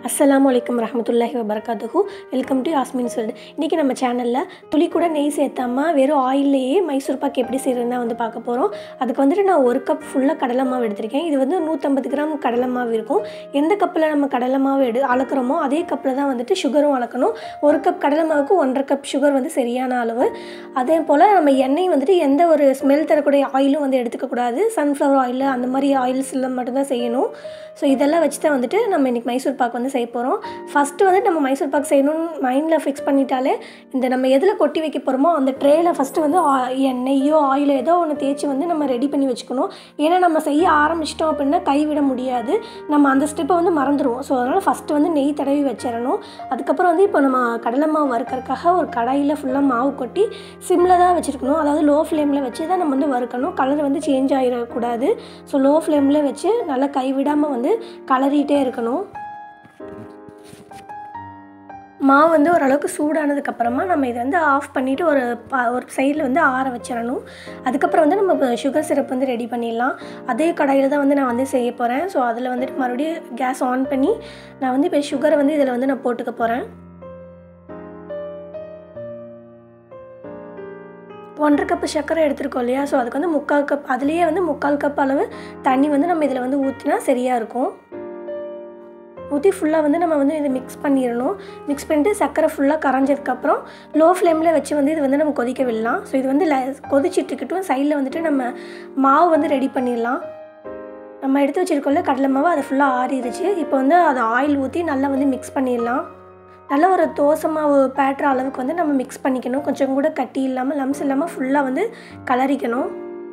அஸ்ஸலாமு அலைக்கும் ரஹமத்துல்லாஹி வபரகாத்துஹு வெல்கம் டு யாஸ்மின் சொல்டு இன்றைக்கி நம்ம சேனலில் துளி கூட நெய் சேர்த்தாம வெறும் ஆயிலேயே மைசூர் பாக்கு எப்படி செய்கிறதுனா வந்து பார்க்க போகிறோம் அதுக்கு வந்துட்டு நான் ஒரு கப் ஃபுல்லாக கடலை மாவு எடுத்திருக்கேன் இது வந்து நூற்றம்பது கிராம் கடலை மாவு இருக்கும் எந்த கப்பில் நம்ம கடலை மாவு எடு அளக்குறோமோ அதே கப்பில் தான் வந்துட்டு சுகரும் அளக்கணும் ஒரு கப் கடலை மாவுக்கு ஒன்றரை கப் சுகர் வந்து சரியான அளவு அதே போல் நம்ம எண்ணெய் வந்துட்டு எந்த ஒரு ஸ்மெல் தரக்கூடிய ஆயிலும் வந்து எடுத்துக்கக்கூடாது சன்ஃப்ளவர் ஆயில் அந்த மாதிரி ஆயில்ஸில் மட்டும்தான் செய்யணும் ஸோ இதெல்லாம் வச்சு தான் வந்துட்டு நம்ம இன்றைக்கி மைசூர் பாக்கு வந்து செய்ய போகிறோம் ஃபஸ்ட்டு வந்து நம்ம மைசூர் பாக்கு செய்யணும்னு மைண்டில் ஃபிக்ஸ் பண்ணிட்டாலே இந்த நம்ம எதில் கொட்டி வைக்க போகிறோமோ அந்த ட்ரேயில் ஃபஸ்ட்டு வந்து ஆ- எண்ணெய்யோ ஆயிலோ ஏதோ ஒன்று தேய்ச்சி வந்து நம்ம ரெடி பண்ணி வச்சுக்கணும் ஏன்னா நம்ம செய்ய ஆரம்பிச்சிட்டோம் அப்படின்னா கைவிட முடியாது நம்ம அந்த ஸ்டெப்பை வந்து மறந்துடுவோம் ஸோ அதனால் ஃபஸ்ட்டு வந்து நெய் தடவி வச்சிடணும் அதுக்கப்புறம் வந்து இப்போ நம்ம கடலை மாவு வறுக்கறதுக்காக ஒரு கடாயில் ஃபுல்லாக மாவு கொட்டி சிம்மில் தான் வச்சுருக்கணும் அதாவது லோ ஃப்ளேமில் வச்சு தான் நம்ம வந்து வறுக்கணும் கலர் வந்து சேஞ்ச் ஆகிடக்கூடாது ஸோ லோ ஃப்ளேமில் வச்சு நல்லா கைவிடாமல் வந்து கலரிட்டே இருக்கணும் மாவு வந்து ஓரளவுக்கு சூடானதுக்கப்புறமா நம்ம இதை வந்து ஆஃப் பண்ணிவிட்டு ஒரு ப ஒரு சைடில் வந்து ஆற வச்சிடணும் அதுக்கப்புறம் வந்து நம்ம சுகர் சிரப் வந்து ரெடி பண்ணிடலாம் அதே கடாயில் தான் வந்து நான் வந்து செய்ய போகிறேன் ஸோ அதில் வந்துட்டு மறுபடியும் கேஸ் ஆன் பண்ணி நான் வந்து இப்போ சுகரை வந்து இதில் வந்து நான் போட்டுக்க போகிறேன் ஒன்றரை கப்பு சர்க்கரை எடுத்துருக்கோம் இல்லையா ஸோ அதுக்கு வந்து முக்கால் கப் அதுலேயே வந்து முக்கால் கப் அளவு தண்ணி வந்து நம்ம இதில் வந்து ஊற்றினா சரியாக இருக்கும் ஊற்றி ஃபுல்லாக வந்து நம்ம வந்து இதை மிக்ஸ் பண்ணிடணும் மிக்ஸ் பண்ணிட்டு சர்க்கரை ஃபுல்லாக கரைஞ்சதுக்கப்புறம் லோ ஃப்ளேமில் வச்சு வந்து இது வந்து நம்ம கொதிக்க விடலாம் ஸோ இது வந்து ல- கொதிச்சிட்டு இருக்கட்டும் சைடில் வந்துட்டு நம்ம மாவு வந்து ரெடி பண்ணிடலாம் நம்ம எடுத்து வச்சிருக்கோம்ல கடலை மாவு அதை ஃபுல்லாக ஆறிடுச்சு இப்போ வந்து அதை ஆயில் ஊற்றி நல்லா வந்து மிக்ஸ் பண்ணிடலாம் நல்ல ஒரு தோசை மாவு பேட்டுற அளவுக்கு வந்து நம்ம மிக்ஸ் பண்ணிக்கணும் கொஞ்சம் கூட கட்டி இல்லாமல் லம்ஸ் இல்லாமல் ஃபுல்லாக வந்து கலரிக்கணும்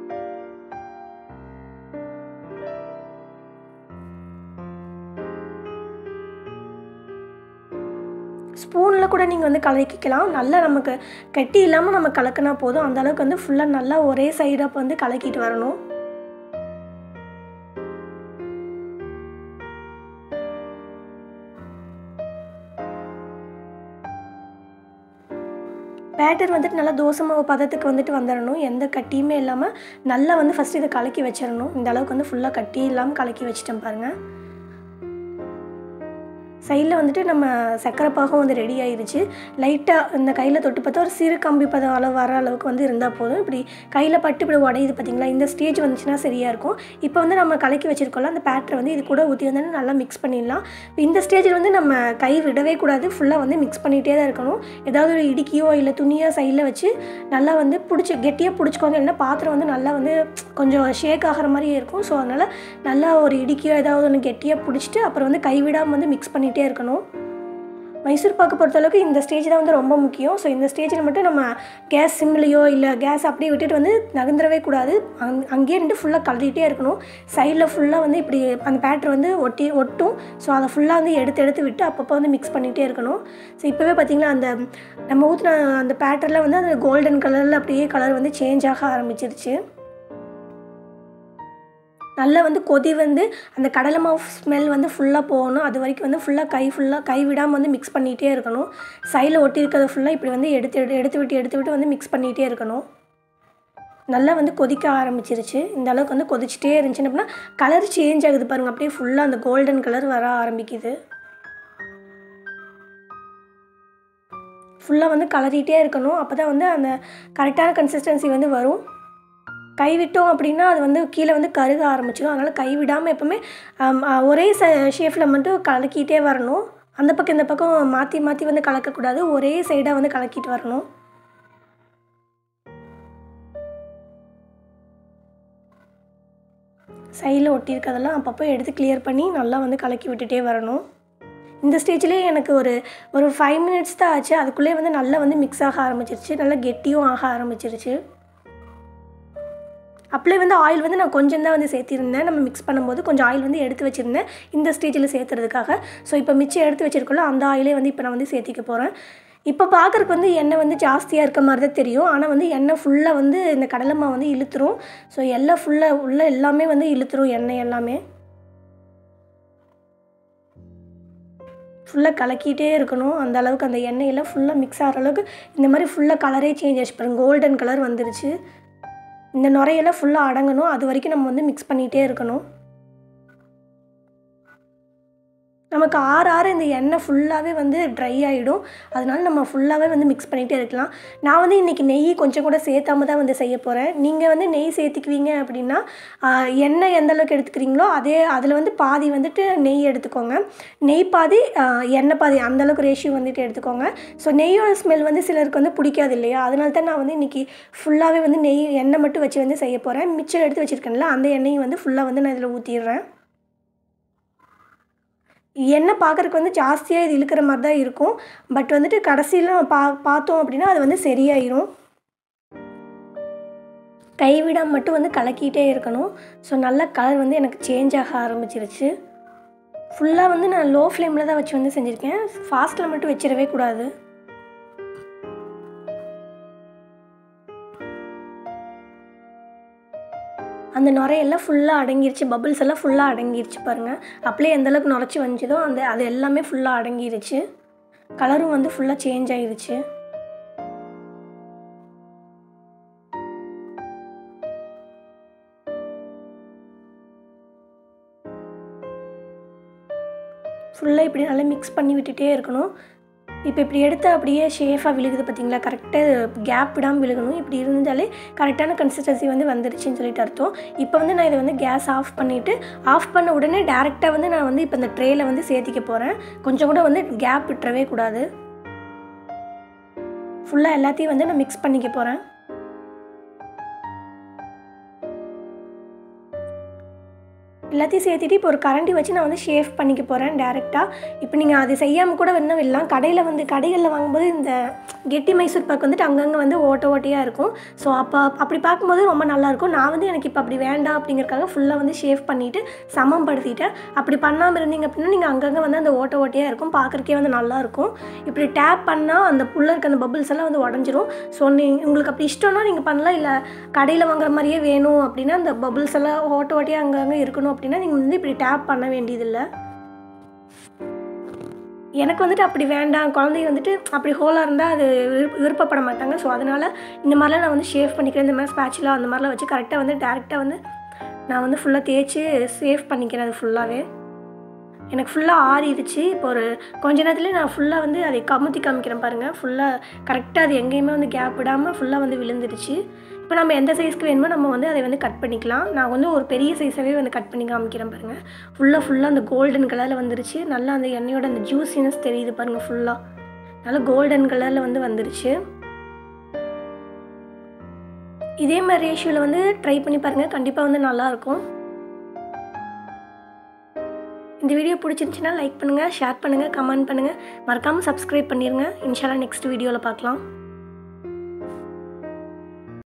ஸ்பூனில் கூட நீங்கள் வந்து கலக்கிக்கலாம் நல்லா நமக்கு கட்டி இல்லாமல் நம்ம கலக்கினா போதும் அந்த அளவுக்கு வந்து ஃபுல்லாக நல்லா ஒரே சைடாக வந்து கலக்கிட்டு வரணும் பேட்டர் வந்துட்டு நல்லா தோசை மாவு பதத்துக்கு வந்துட்டு வந்துடணும் எந்த கட்டியுமே இல்லாமல் நல்லா வந்து ஃபஸ்ட்டு இதை கலக்கி வச்சிடணும் இந்த அளவுக்கு வந்து ஃபுல்லாக கட்டி இல்லாமல் கலக்கி வச்சிட்டேன் பாருங்கள் சைடில் வந்துட்டு நம்ம சர்க்கரை பாகம் வந்து ரெடி ஆயிருச்சு லைட்டாக இந்த கையில் தொட்டு பார்த்தா ஒரு சிறு கம்பி பதம் அளவு வர அளவுக்கு வந்து இருந்தால் போதும் இப்படி கையில் பட்டு இப்படி உடையுது பார்த்தீங்களா இந்த ஸ்டேஜ் வந்துச்சுன்னா சரியாக இருக்கும் இப்போ வந்து நம்ம கலக்கி வச்சிருக்கோம்ல அந்த பேட்டரை வந்து இது கூட ஊற்றி வந்து நல்லா மிக்ஸ் பண்ணிடலாம் இந்த ஸ்டேஜில் வந்து நம்ம கை விடவே கூடாது ஃபுல்லாக வந்து மிக்ஸ் பண்ணிகிட்டே தான் இருக்கணும் ஏதாவது ஒரு இடுக்கியோ இல்லை துணியோ சைடில் வச்சு நல்லா வந்து பிடிச்சி கெட்டியாக பிடிச்சிக்கோங்க இல்லைன்னா பாத்திரம் வந்து நல்லா வந்து கொஞ்சம் ஷேக் ஆகிற மாதிரி இருக்கும் ஸோ அதனால் நல்லா ஒரு இடுக்கியோ ஏதாவது ஒன்று கெட்டியாக பிடிச்சிட்டு அப்புறம் வந்து கைவிடாமல் வந்து மிக்ஸ் பண்ணிகிட்டே இருக்கணும் மைசூர் பாக்கு பொறுத்தளவுக்கு இந்த ஸ்டேஜ் தான் வந்து ரொம்ப முக்கியம் ஸோ இந்த ஸ்டேஜில் மட்டும் நம்ம கேஸ் சிம்லேயோ இல்லை கேஸ் அப்படியே விட்டுட்டு வந்து நகர்ந்துடவே கூடாது அங் அங்கேயே நின்று ஃபுல்லாக கலரிட்டே இருக்கணும் சைடில் ஃபுல்லாக வந்து இப்படி அந்த பேட்டர் வந்து ஒட்டி ஒட்டும் ஸோ அதை ஃபுல்லாக வந்து எடுத்து எடுத்து விட்டு அப்பப்போ வந்து மிக்ஸ் பண்ணிகிட்டே இருக்கணும் ஸோ இப்போவே பார்த்திங்கன்னா அந்த நம்ம ஊற்றின அந்த பேட்டரில் வந்து அந்த கோல்டன் கலரில் அப்படியே கலர் வந்து சேஞ்ச் ஆக ஆரம்பிச்சிருச்சு நல்லா வந்து கொதி வந்து அந்த கடலை மாவு ஸ்மெல் வந்து ஃபுல்லாக போகணும் அது வரைக்கும் வந்து ஃபுல்லாக கை ஃபுல்லாக கை விடாமல் வந்து மிக்ஸ் பண்ணிகிட்டே இருக்கணும் சைடில் ஒட்டி இருக்கிறத ஃபுல்லாக இப்படி வந்து எடுத்து எடு- எடுத்து விட்டு எடுத்து விட்டு வந்து மிக்ஸ் பண்ணிகிட்டே இருக்கணும் நல்லா வந்து கொதிக்க ஆரம்பிச்சிருச்சு இந்த அளவுக்கு வந்து கொதிச்சிட்டே இருந்துச்சு அப்படின்னா கலர் சேஞ்ச் ஆகுது பாருங்கள் அப்படியே ஃபுல்லாக அந்த கோல்டன் கலர் வர ஆரம்பிக்குது ஃபுல்லாக வந்து கலரிட்டே இருக்கணும் அப்போ தான் வந்து அந்த கரெக்டான கன்சிஸ்டன்சி வந்து வரும் கை விட்டோம் அப்படின்னா அது வந்து கீழே வந்து கருக ஆரம்பிச்சிடும் அதனால் கை விடாமல் எப்போவுமே ஆம், ஆ, ஒரே ச ஷேஃபில் மட்டும் கலக்கிட்டே வரணும் அந்த பக்கம் இந்த பக்கம் மாற்றி மாற்றி வந்து கலக்கக்கூடாது ஒரே சைடாக வந்து கலக்கிட்டு வரணும் சைடில் ஒட்டியிருக்கதெல்லாம் அப்பப்போ எடுத்து கிளியர் பண்ணி நல்லா வந்து கலக்கி விட்டுட்டே வரணும் இந்த ஸ்டேஜ்லேயே எனக்கு ஒரு ஒரு ஃபைவ் மினிட்ஸ் தான் ஆச்சு அதுக்குள்ளே வந்து நல்லா வந்து மிக்ஸ் ஆக ஆரம்பிச்சிருச்சு நல்லா கெட்டியும் ஆக ஆரம்பிச்சிருச்சு அப்படியே வந்து ஆயில் வந்து நான் கொஞ்சம் தான் வந்து சேர்த்திருந்தேன் நம்ம மிக்ஸ் பண்ணும்போது கொஞ்சம் ஆயில் வந்து எடுத்து வச்சுருந்தேன் இந்த ஸ்டேஜில் சேர்த்துறதுக்காக ஸோ இப்போ மிச்சம் எடுத்து வச்சிருக்கோம்ல அந்த ஆயிலே வந்து இப்போ நான் வந்து சேர்த்திக்க போகிறேன் இப்போ பார்க்குறக்கு வந்து எண்ணெய் வந்து ஜாஸ்தியாக இருக்க மாதிரி தான் தெரியும் ஆனால் வந்து எண்ணெய் ஃபுல்லாக வந்து இந்த கடலை மாவு வந்து இழுத்துரும் ஸோ எல்லாம் ஃபுல்லாக உள்ள எல்லாமே வந்து இழுத்துரும் எண்ணெய் எல்லாமே ஃபுல்லாக கலக்கிட்டே இருக்கணும் அந்த அளவுக்கு அந்த எண்ணெயெல்லாம் ஃபுல்லாக மிக்ஸ் ஆகிற அளவுக்கு இந்த மாதிரி ஃபுல்லாக கலரே சேஞ்ச் ஆச்சு பாருங்க கோல்டன் கலர் வந்துருச்சு இந்த நுரையெல்லாம் ஃபுல்லாக அடங்கணும் அது வரைக்கும் நம்ம வந்து மிக்ஸ் பண்ணிகிட்டே இருக்கணும் நமக்கு ஆற ஆற இந்த எண்ணெய் ஃபுல்லாகவே வந்து ட்ரை ஆகிடும் அதனால நம்ம ஃபுல்லாகவே வந்து மிக்ஸ் பண்ணிகிட்டே இருக்கலாம் நான் வந்து இன்றைக்கி நெய் கொஞ்சம் கூட சேர்த்தாம தான் வந்து செய்ய போகிறேன் நீங்கள் வந்து நெய் சேர்த்துக்குவீங்க அப்படின்னா ஆஹ், எண்ணெய் எந்த அளவுக்கு எடுத்துக்கிறீங்களோ அதே அதில் வந்து பாதி வந்துட்டு நெய் எடுத்துக்கோங்க நெய் பாதி ஆஹ், எண்ணெய் பாதி அந்த அளவுக்கு ரேஷியோ வந்துட்டு எடுத்துக்கோங்க ஸோ நெய்யோட ஸ்மெல் வந்து சிலருக்கு வந்து பிடிக்காது இல்லையா அதனால தான் நான் வந்து இன்றைக்கி ஃபுல்லாகவே வந்து நெய் எண்ணெய் மட்டும் வச்சு வந்து செய்ய போகிறேன் மிச்சம் எடுத்து வச்சுருக்கேன்ல அந்த எண்ணெயை வந்து ஃபுல்லாக வந்து நான் இதில் ஊற்றிடுறேன் எண்ணெய் பார்க்குறதுக்கு வந்து ஜாஸ்தியாக இது இழுக்கிற மாதிரி தான் இருக்கும் பட் வந்துட்டு கடைசியில் நம்ம பா பார்த்தோம் அப்படின்னா அது வந்து சரியாயிரும் கைவிடாம மட்டும் வந்து கலக்கிட்டே இருக்கணும் ஸோ நல்ல கலர் வந்து எனக்கு சேஞ்ச் ஆக ஆரம்பிச்சிருச்சு ஃபுல்லாக வந்து நான் லோ ஃப்ளேமில் தான் வச்சு வந்து செஞ்சுருக்கேன் ஃபாஸ்ட்டில் மட்டும் வச்சிடவே கூடாது அந்த நுரையெல்லாம் ஃபுல்லாக அடங்கிருச்சு பபிள்ஸ் எல்லாம் ஃபுல்லாக அடங்கிருச்சு பாருங்கள் அப்படியே எந்த அளவுக்கு நுரைச்சி வந்துச்சதோ அந்த அது எல்லாமே ஃபுல்லாக அடங்கிருச்சு கலரும் வந்து ஃபுல்லாக சேஞ்ச் ஆயிருச்சு ஃபுல்லாக இப்படி நல்லா மிக்ஸ் பண்ணி விட்டுட்டே இருக்கணும் இப்போ இப்படி எடுத்து அப்படியே ஷேஃபாக விழுகுது பார்த்தீங்களா கரெக்டாக கேப் விடாமல் விழுகணும் இப்படி இருந்தாலே கரெக்டான கன்சிஸ்டன்சி வந்து வந்துருச்சுன்னு சொல்லிட்டு அர்த்தம் இப்போ வந்து நான் இதை வந்து கேஸ் ஆஃப் பண்ணிவிட்டு ஆஃப் பண்ண உடனே டேரெக்டாக வந்து நான் வந்து இப்போ இந்த ட்ரேயில் வந்து சேர்த்திக்க போகிறேன் கொஞ்சம் கூட வந்து கேப் விட்டுறவே கூடாது ஃபுல்லாக எல்லாத்தையும் வந்து நான் மிக்ஸ் பண்ணிக்க போகிறேன் எல்லாத்தையும் சேர்த்துட்டு இப்போ ஒரு கரண்டி வச்சு நான் வந்து ஷேவ் பண்ணிக்க போகிறேன் டேரெக்டாக இப்போ நீங்கள் அது செய்யாமல் கூட வேணா விடலாம் கடையில் வந்து கடைகளில் வாங்கும்போது இந்த கெட்டி மைசூர் பாக்கு வந்துட்டு அங்கங்கே வந்து ஓட்ட ஓட்டையாக இருக்கும் ஸோ அப்போ அப்படி பார்க்கும்போது ரொம்ப நல்லாயிருக்கும் நான் வந்து எனக்கு இப்போ அப்படி வேண்டாம் அப்படிங்கறக்காக ஃபுல்லாக வந்து ஷேவ் பண்ணிவிட்டு சமம் படுத்திட்டேன் அப்படி பண்ணாமல் இருந்தீங்க அப்படின்னா நீங்கள் அங்கங்கே வந்து அந்த ஓட்ட ஓட்டையாக இருக்கும் பார்க்குறக்கே வந்து நல்லாயிருக்கும் இப்படி டேப் பண்ணால் அந்த புள்ள இருக்க அந்த பபிள்ஸ் எல்லாம் வந்து உடஞ்சிரும் ஸோ நீ உங்களுக்கு அப்படி இஷ்டம்னா நீங்கள் பண்ணலாம் இல்லை கடையில் வாங்குற மாதிரியே வேணும் அப்படின்னா அந்த பபிள்ஸ் எல்லாம் ஓட்ட ஓட்டையாக அங்கங்கே இருக்கணும் அப்படின்னா நீங்கள் வந்து இப்படி டேப் பண்ண வேண்டியதில்லை எனக்கு வந்துட்டு அப்படி வேண்டாம் குழந்தைங்க வந்துட்டு அப்படி ஹோலாக இருந்தால் அது விருப்ப விருப்பப்பட மாட்டாங்க ஸோ அதனால் இந்த மாதிரிலாம் நான் வந்து ஷேவ் பண்ணிக்கிறேன் இந்த மாதிரி ஸ்பேச்சுலாம் அந்த மாதிரிலாம் வச்சு கரெக்டாக வந்து டேரெக்டாக வந்து நான் வந்து ஃபுல்லாக தேய்ச்சி சேவ் பண்ணிக்கிறேன் அது ஃபுல்லாகவே எனக்கு ஃபுல்லாக ஆறிடுச்சு இப்போ ஒரு கொஞ்ச நேரத்துலேயே நான் ஃபுல்லாக வந்து அதை கமுத்தி காமிக்கிறேன் பாருங்கள் ஃபுல்லாக கரெக்டாக அது எங்கேயுமே வந்து கேப் விடாமல் ஃபுல்லாக வந்து விழுந்துடுச்சு இப்போ நம்ம எந்த சைஸ்க்கு வேணுமோ நம்ம வந்து அதை வந்து கட் பண்ணிக்கலாம் நான் வந்து ஒரு பெரிய சைஸாகவே வந்து கட் பண்ணி காமிக்கிறேன் பாருங்கள் ஃபுல்லாக ஃபுல்லாக அந்த கோல்டன் கலரில் வந்துருச்சு நல்லா அந்த எண்ணெயோட அந்த ஜூஸினஸ் தெரியுது பாருங்கள் ஃபுல்லாக நல்லா கோல்டன் கலரில் வந்து வந்துருச்சு இதே மாதிரி ரேஷியோவில் வந்து ட்ரை பண்ணி பாருங்கள் கண்டிப்பாக வந்து நல்லாயிருக்கும் இந்த வீடியோ பிடிச்சிருந்துச்சின்னா லைக் பண்ணுங்கள் ஷேர் பண்ணுங்கள் கமெண்ட் பண்ணுங்கள் மறக்காமல் சப்ஸ்கிரைப் பண்ணிடுங்க இன்ஷால்லா நெக்ஸ்ட் வீடியோவில் பார்க்கலாம்